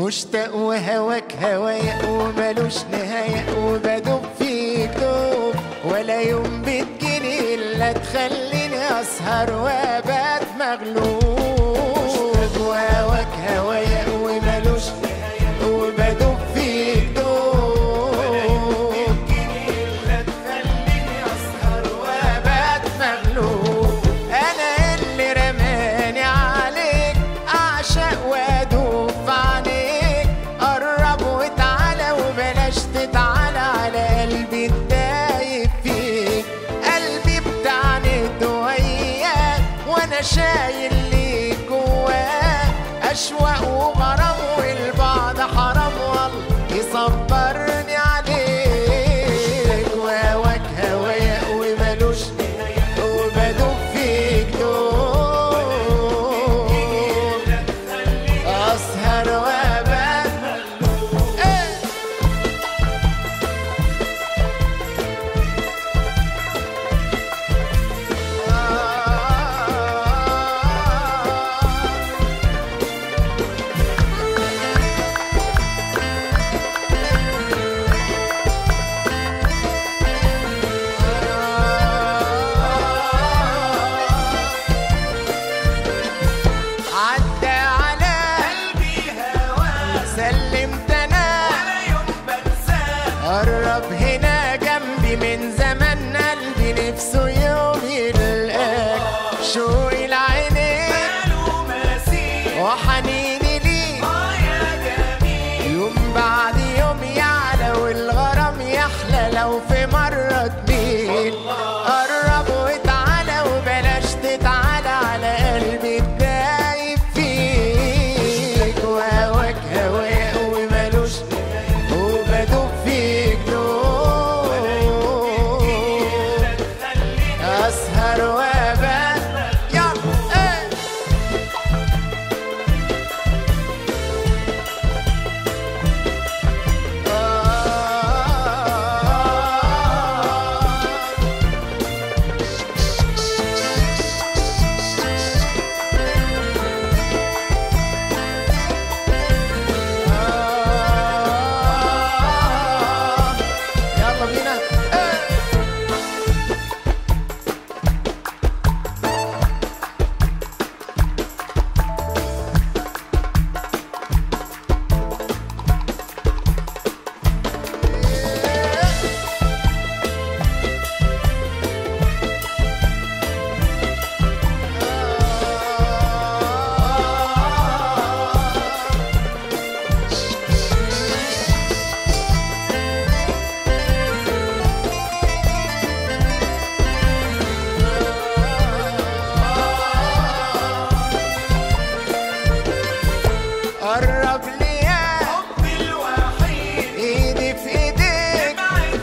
مشتاق وهواك هوايا وملوش نهاية وبدوب فيك دوب ولا يوم بتجيني إلا تخليني أسهر وأبات مغلوب وهواك هوايا وملوش نهاية وبدوب فيك دوب أسهر وأبات مغلوب أنا اللي رماني عليك أعشق وأدوب في عينيك قرب وتعالى وبلاش تتعالى على قلبي الدايب فيك قلبي بتعند وياك وأنا شايل ليك جواك أشواق وغرام والبعد حرام والله يصبرني عليك وهواك هوايا وملوش نهاية وبدوب فيك دوب أسهر وأبات إيه. آه. عدى على قلبي هواك سلمت انا ولا يوم بنساك قرب هنا جنبي من زمان قلبي نفسه يوم يلقاك شوقي لعينيك وحنيني ليك يوم بعد يوم يعلى والغرام يحلى لو في مرة تميل قرب وتعالى وبلاش تتعالى على قلبي الدايب فيك وهواك هواء وملوش وبدوب فيك دوب أسهر وأبات يلا إيه. يلا بينا إيه. قرب ليا حبي الوحيد ايدي في ايديك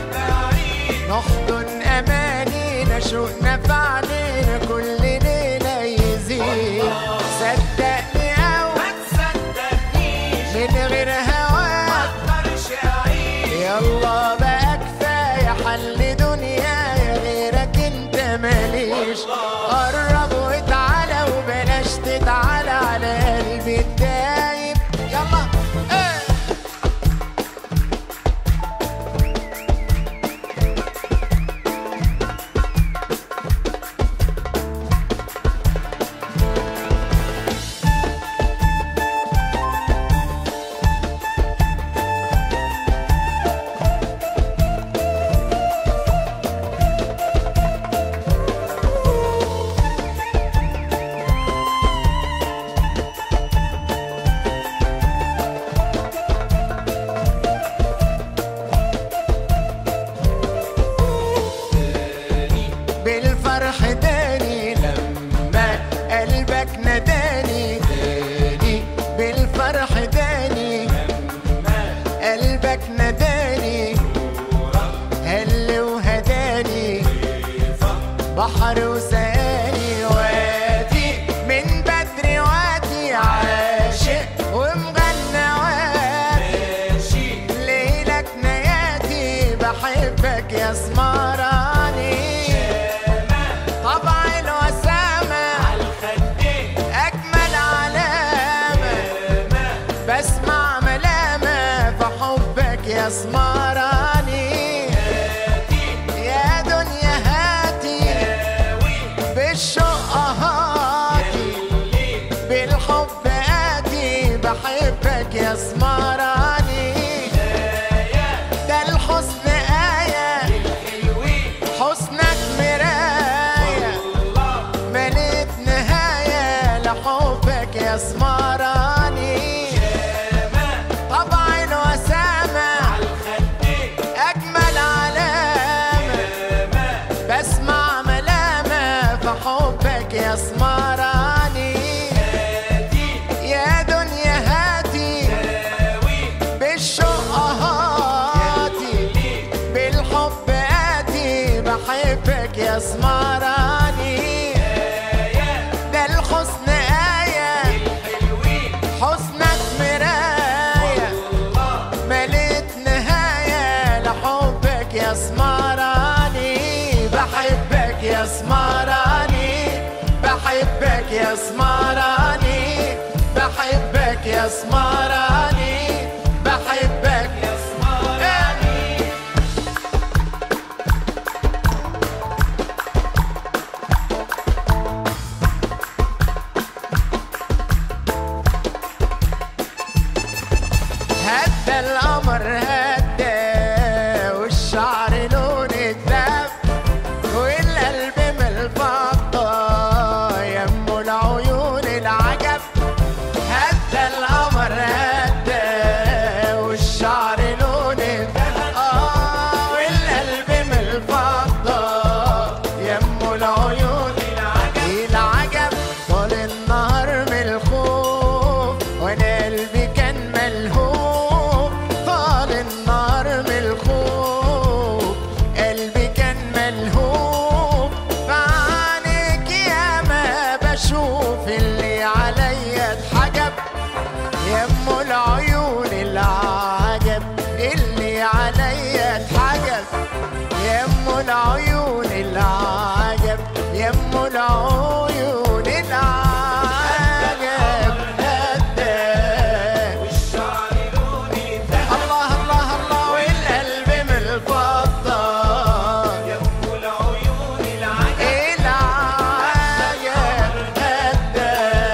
نحضن امانينا شوقنا في عينينا كل ليله يزيد صدقني او ما تصدقنيش من غير هواك يلا بقى كفايه حل دنيايا غيرك انت ماليش قرب وتعالى وبلاش تتعالى على قلبي الدايب يلا ايه بالفرح تاني لما قلبك نداني تاني بالفرح تاني لما قلبك نداني هل وهداني بحر وساني وادي من بدري وادي عاشق ومغنى وادي ليلك نياتي بحبك يا سمراني طبع الوسامة أجمل علامة بسمع بحبك يا سمراني يا دنيا هاتي بالشوق هاتي بالحب آتي بحبك يا سمراني ده الحسن آية حسنك مراية مليت نهاية لحبك يا سمراني طبع الوسامة أجمل علامة بسمع ملامة في حبك يا سمراني يا دنيا هاتي بالشوق هاتي بالحب آتي بحبك يا سمراني ده الحسن آية حسنك مراية مليت نهاية لحبك يا سمراني بحبك يا سمراني بحبك يا سمراني بحبك يا سمراني بحبك يا سمراني هدى القمر هدى والشعر لون الدم والقلب من الفضة يمو العيون العجب هدى القمر هدى والشعر لون الدم آه والقلب من الفضة يمو العيون العجب العجب طال النهار من الخوف وانا قلبي كان ملهوف طال النهار من الخوف قلبي كان ملهوف فعنيك يا ما بشوف اللي عليا اتحجب يمو العيون العجب اللي عليا اتحجب يمو العيون العجب يمو العيون العجب هدى الله الله الله والقلب من الفضة العجب هدى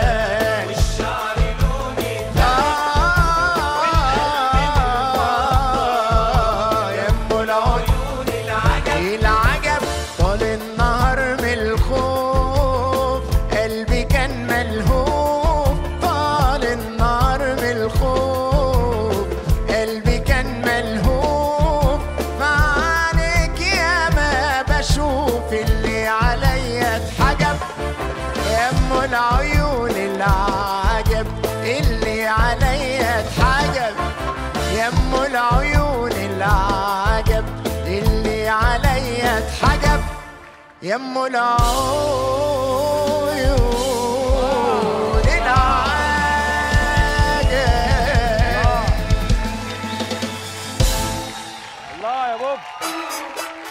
آه يمو العيون العجب طال النهار من الخوف قلبي كان ملهوف طال النهار من الخوف قلبي كان ملهوف معانك يا ما بشوف اللي عليا اتحجب يمو العيون العجب اللي عليا اتحجب يمو العيون العجب اللي عليا اتحجب يمو العيون